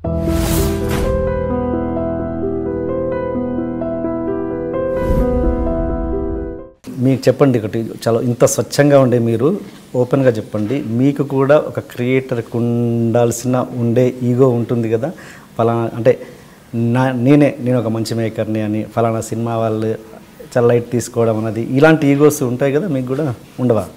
మీకు చెప్పండి ఒకటి చాలా ఇంత స్వచ్ఛంగా ఉండే మీరు ఓపెన్గా చెప్పండి మీకు కూడా ఒక క్రియేటర్కి ఉండాల్సిన ఉండే ఈగో ఉంటుంది కదా ఫలానా అంటే నా నేనే నేను ఒక మంచి మేకర్ని అని ఫలానా సినిమా వాళ్ళు చాలా లైట్ తీసుకోవడం అన్నది ఇలాంటి ఈగోస్ ఉంటాయి కదా మీకు కూడా ఉండవా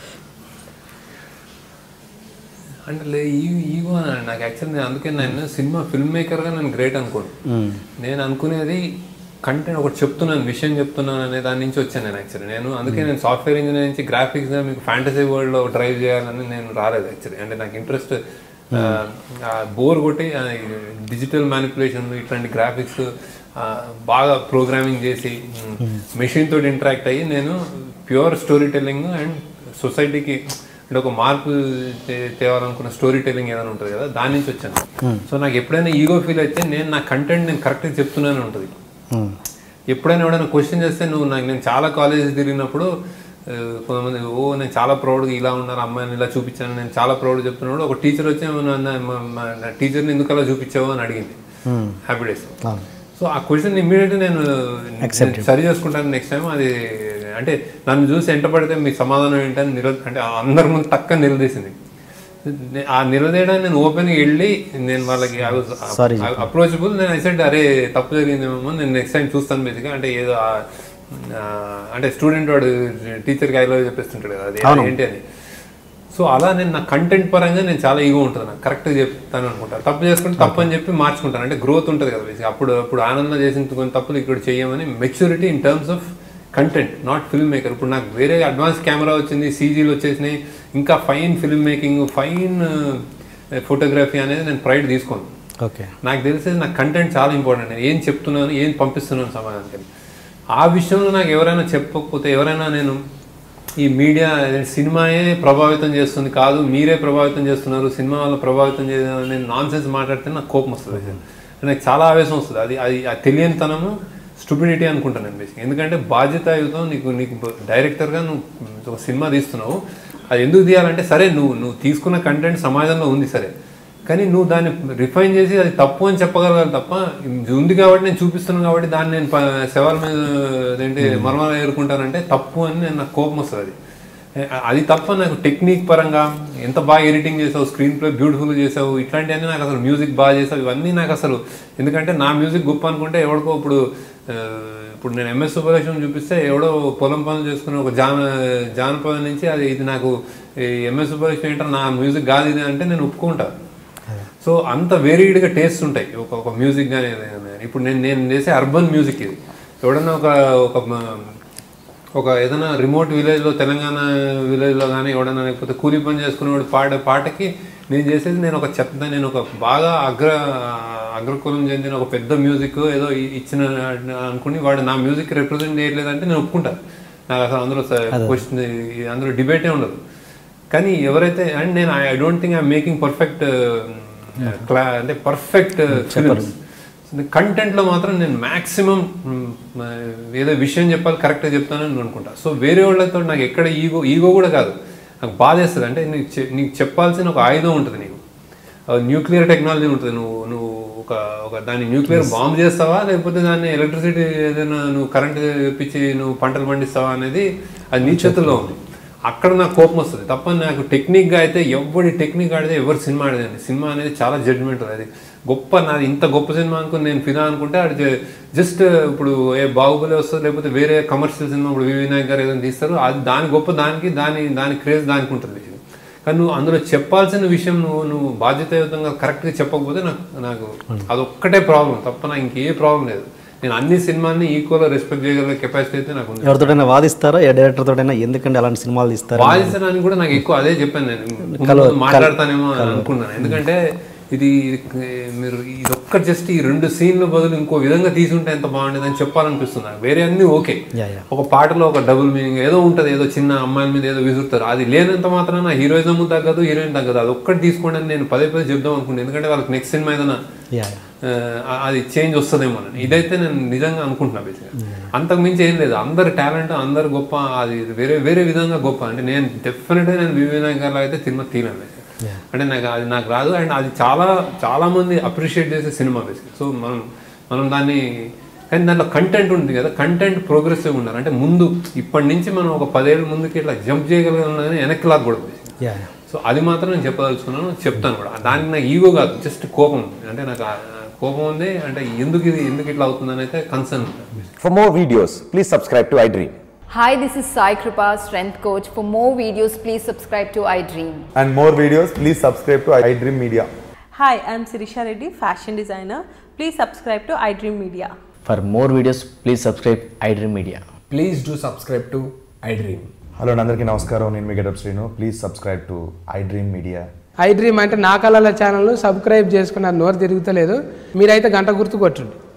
అంటే లే ఈ ఈగో అని నాకు యాక్చువల్ నేను అందుకే నేను సినిమా ఫిల్మ్ మేకర్గా నేను గ్రేట్ అనుకోను నేను అనుకునేది కంటెంట్ ఒకటి చెప్తున్నాను విషయం చెప్తున్నాను అనే దాని నుంచి వచ్చాను నేను యాక్చువల్లీ నేను అందుకే నేను సాఫ్ట్వేర్ ఇంజనీర్ నుంచి గ్రాఫిక్స్ మీకు ఫ్యాంటసీ వరల్డ్లో డ్రైవ్ చేయాలని నేను రాలేదు యాక్చువల్లీ అంటే నాకు ఇంట్రెస్ట్ బోర్ కొట్టి డిజిటల్ మ్యానిపులేషన్ ఇట్లాంటి గ్రాఫిక్స్ బాగా ప్రోగ్రామింగ్ చేసి మెషిన్ తోటి ఇంటరాక్ట్ అయ్యి నేను ప్యూర్ స్టోరీ టెల్లింగ్ అండ్ సొసైటీకి అంటే ఒక మార్పు తే- తేవాలనుకున్న స్టోరీ టెల్లింగ్ ఏదైనా ఉంటుంది కదా దాని నుంచి వచ్చాను సో నాకు ఎప్పుడైనా ఈగో ఫీల్ అయితే నేను నా కంటెంట్ నేను కరెక్ట్గా చెప్తున్నానే ఉంటుంది మ్మ్. ఎప్పుడైనా ఎవడైనా క్వశ్చన్ చేస్తే నువ్వు నాకు నేను చాలా కాలేజ్ తిరిగినప్పుడు ఆ, కొంతమంది ఓ నేను చాలా ప్రౌడ్గా ఇలా ఉన్నారు అమ్మాయిని ఇలా చూపించాను నేను చాలా ప్రౌడ్ చెప్తున్నాడు ఒక టీచర్ వచ్చి "నా- నా- మా- మా- నా టీచర్ని ఎందుకు అలా చూపించావు అని అడిగింది హ్యాపీ డేస్ అవును సో ఆ క్వశ్చన్ ఇమ్మీడియట్ నేను నేను సరి చేసుకుంటాను నెక్స్ట్ టైం అది అంటే నన్ను చూసి ఎంట పడితే మీ సమాధానం ఏంటని నిల అంటే అందరి ముందు టక్క నిలదీసింది నే- ఆ నిలదీయడానికి నేను ఓపెన్గా వెళ్ళి నేను వాళ్ళకి Sorry అప్రోచబుల్ నేను ఐసెడ్ అరే తప్పు జరిగిందేమో నేను నెక్స్ట్ టైం చూస్తాను బేసిక్గా అంటే ఏదో ఆ- ఆ, అంటే స్టూడెంట్ వాడు టీచర్కి ఐలో చెప్పేస్తుంటాడు కదా అది ఏంటి అని సో అలా నేను నా కంటెంట్ పరంగా నేను చాలా ఈగో ఉంటుంది నాకు కరెక్ట్గా చెప్తాను అనుకుంటాను తప్పు చేసుకుంటే తప్పు అని చెప్పి మార్చుకుంటాను అంటే గ్రోత్ ఉంటుంది కదా బేసిక్ అప్పుడు అప్పుడు ఆనందం చేసిన కొన్ని తప్పులు ఇక్కడ చేయమని maturity in terms of content not film maker ఇప్పుడు నాకు వేరే అడ్వాన్స్ కెమెరా వచ్చింది సీజీలు వచ్చేసినాయి ఇంకా fine film making fine photography అనేది నేను ప్రైడ్ తీసుకోను ఓకే నాకు తెలిసేది నాకు కంటెంట్ చాలా ఇంపార్టెంట్ నేను ఏం చెప్తున్నాను ఏం పంపిస్తున్నాను సమాజానికి ఆ విషయంలో నాకు ఎవరైనా చెప్పకపోతే ఎవరైనా నేను ఈ మీడియా సినిమాయే ప్రభావితం చేస్తుంది కాదు మీరే ప్రభావితం చేస్తున్నారు సినిమా వల్ల ప్రభావితం చేయడం నేను నాన్ సెన్స్ మాట్లాడితే నాకు కోపం వస్తుంది నాకు చాలా ఆవేశం వస్తుంది అది అది ఆ తెలియనితనము స్టూపిడిటీ అనుకుంటాను నేను బేసిక్ ఎందుకంటే బాధ్యతాయుతం నీకు నీకు డైరెక్టర్గా నువ్వు ఒక సినిమా తీస్తున్నావు అది ఎందుకు తీయాలంటే సరే నువ్వు నువ్వు తీసుకున్న కంటెంట్ సమాజంలో ఉంది సరే కానీ నువ్వు దాన్ని రిఫైన్ చేసి అది తప్పు అని చెప్పగలగాలి తప్ప ఇది ఉంది కాబట్టి నేను చూపిస్తున్నాను కాబట్టి దాన్ని నేను ప- శవాల మీద ఏంటి మర్మాలు ఏరుకుంటానంటే తప్పు అని నేను నాకు కోపం వస్తుంది అది ఏ- అది తప్ప నాకు టెక్నిక్ పరంగా ఎంత బాగా ఎడిటింగ్ చేసావు స్క్రీన్ ప్లే బ్యూటిఫుల్ చేసావు ఇట్లాంటివన్నీ నాకు అసలు మ్యూజిక్ బాగా చేసావు ఇవన్నీ నాకు అసలు ఎందుకంటే నా మ్యూజిక్ గొప్ప అనుకుంటే ఎవడికో ఇప్పుడు ఆ, ఇప్పుడు నేను ఎంఎస్ సుబ్బలక్ష్మి చూపిస్తే ఎవడో పొలం పనులు చేసుకుని ఒక జాన జానపదం నుంచి అది ఇది నాకు ఎంఎస్ సుబ్బలక్ష్మి ఏంటంటే నా మ్యూజిక్ కాదు ఇది అంటే నేను ఒప్పుకుంటాను సో అంత వేరీడ్గా టేస్ట్ ఉంటాయి ఒక ఒక మ్యూజిక్ కానీ ఏదైనా కానీ. ఇప్పుడు నేను నేను చేసే అర్బన్ మ్యూజిక్ ఇది ఎవడన్నా ఒక ఒక మ- ఒక ఏదైనా రిమోట్ విలేజ్లో తెలంగాణ విలేజ్లో కానీ ఎవడన్నా లేకపోతే కూలి పని చేసుకునేవాడు పాడే పాటకి నేను చేసేది నేను ఒక చెత్త నేను ఒక బాగా అగ్ర అగ్రకులం చెందిన ఒక పెద్ద మ్యూజిక్ ఏదో ఇ- ఇచ్చిన అనుకుని వాడు నా మ్యూజిక్ రిప్రజెంట్ చేయలేదంటే నేను ఒప్పుకుంటాను నాకు అసలు అందులో క్వశ్చన్ అందులో డిబేటే ఉండదు కానీ ఎవరైతే అండ్ నేను I don't think I making perfect క్లా అంటే పర్ఫెక్ట్ ఫిల్మ్స్ కంటెంట్లో మాత్రం నేను మాక్సిమం ఏదో విషయం చెప్పాలి కరెక్ట్గా చెప్తానని నేను అనుకుంటా సో వేరే వాళ్ళతో నాకు ఎక్కడ ఈగో ఈగో కూడా కాదు నాకు బాధేస్తుంది అంటే నీకు చె- నీకు చెప్పాల్సిన ఒక ఆయుధం ఉంటుంది నీకు న్యూక్లియర్ టెక్నాలజీ ఉంటుంది నువ్వు నువ్వు ఒక ఒక దాన్ని న్యూక్లియర్ బాంబ్ చేస్తావా లేకపోతే దాన్ని ఎలక్ట్రిసిటీ ఏదైనా నువ్వు కరెంట్ తెప్పించి నువ్వు పంటలు పండిస్తావా అనేది అది నీ చేతుల్లో ఉంది అక్కడ నాకు కోపం వస్తుంది తప్ప నాకు టెక్నిక్గా అయితే ఎవరి టెక్నిక్ ఆడితే ఎవరు సినిమా ఆడేదండి సినిమా అనేది చాలా జడ్జ్మెంట్ అది గొప్ప నాది ఇంత గొప్ప సినిమా అనుకుని నేను ఫిదా అనుకుంటే అది జస్ట్ ఇప్పుడు ఏ బాహుబలి వస్తుంది లేకపోతే వేరే కమర్షియల్ సినిమా ఇప్పుడు వి వినాయక్ గారు ఏదైనా తీస్తారు అది దాని గొప్ప దానికి దాని దాని క్రేజ్ దానికి ఉంటుంది కానీ నువ్వు అందులో చెప్పాల్సిన విషయం నువ్వు నువ్వు బాధ్యతాయుతంగా కరెక్ట్గా చెప్పకపోతే నాకు నాకు అదొక్కటే ప్రాబ్లం తప్ప నాకు ఇంకే ప్రాబ్లం లేదు నేను అన్ని సినిమాని ఈక్వల్గా రెస్పెక్ట్ చేయగల కెపాసిటీ అయితే నాకు ఉంది ఎవరితోటైనా వాదిస్తారా ఏ డైరెక్టర్ తోటైనా ఎందుకంటే అలాంటి సినిమాలు తీస్తారా వాదించడానికి కూడా నాకు ఎక్కువ అదే చెప్పాను నేను ముందు ముందు మాట్లాడతానేమో అని అనుకున్నాను ఎందుకంటే ఇది మీరు ఇది ఒక్క జస్ట్ ఈ రెండు సీన్ల బదులు ఇంకో విధంగా తీసుంటే ఎంత బాగుండేది అని చెప్పాలనిపిస్తుంది నాకు వేరే అన్ని ఓకే యా యా ఒక పాటలో ఒక డబుల్ మీనింగ్ ఏదో ఉంటుంది ఏదో చిన్న అమ్మాయిల మీద ఏదో విసురుతారు అది లేనంత మాత్రాన హీరోయిజం తగ్గదు హీరోయిన్ తగ్గదు అది ఒక్కటి తీసుకోండి అని నేను పదే పదే చెప్దాం అనుకున్నాను ఎందుకంటే వాళ్ళకి నెక్స్ట్ సినిమా ఏదైనా యా యా ఆ, అది చేంజ్ వస్తుందేమో అని ఇదైతే నేను నిజంగా అనుకుంటున్నా బేసిక్గా అంతకు మించి ఏం లేదు అందరు టాలెంట్ అందరు గొప్ప అది వేరే వేరే విధంగా గొప్ప అంటే నేను డెఫినెట్గా నేను వివి వినాయక్ గారు అయితే తిరుమల తీయలేను అంటే నాకు అది నాకు రాదు అండ్ అది చాలా చాలా మంది అప్రిషియేట్ చేసే సినిమా బేసిక్ సో మనం మనం దాన్ని కానీ దాంట్లో కంటెంట్ ఉంది కదా కంటెంట్ ప్రోగ్రెసివ్ ఉండాలి అంటే ముందు ఇప్పటి నుంచి మనం ఒక పదేళ్ళ ముందుకి ఇట్లా జంప్ చేయగలిగిన వెనక్కి లాగకూడదు basic. యా సో అది మాత్రం నేను చెప్పదలుచుకున్నాను చెప్తాను కూడా దానికి నాకు ఈగో కాదు జస్ట్ కోపం ఉంది. అంటే నాకు ఆ కోపం ఉంది అంటే ఎందుకు ఇది ఎందుకు ఇట్లా అవుతుందని అయితే కన్సర్న్ ఉంది For more videos, please subscribe to iDream. Hi, this is Sai Kripa, strength coach. For more videos, please subscribe to iDream. and more videos, please subscribe to iDream Media. Hi, I'm Sirisha Reddy, fashion designer. Please subscribe to iDream Media. For more videos, please subscribe iDream Media. Please do subscribe to iDream. Hello అందరికీ నమస్కారం నేను మీ Getup Srinu please subscribe to iDream media iDream అంటే నా కళల channel subscribe చేసుకున్న నోరు తిరుగుతలేదు మీరైతే గంట గుర్తు కొట్టండి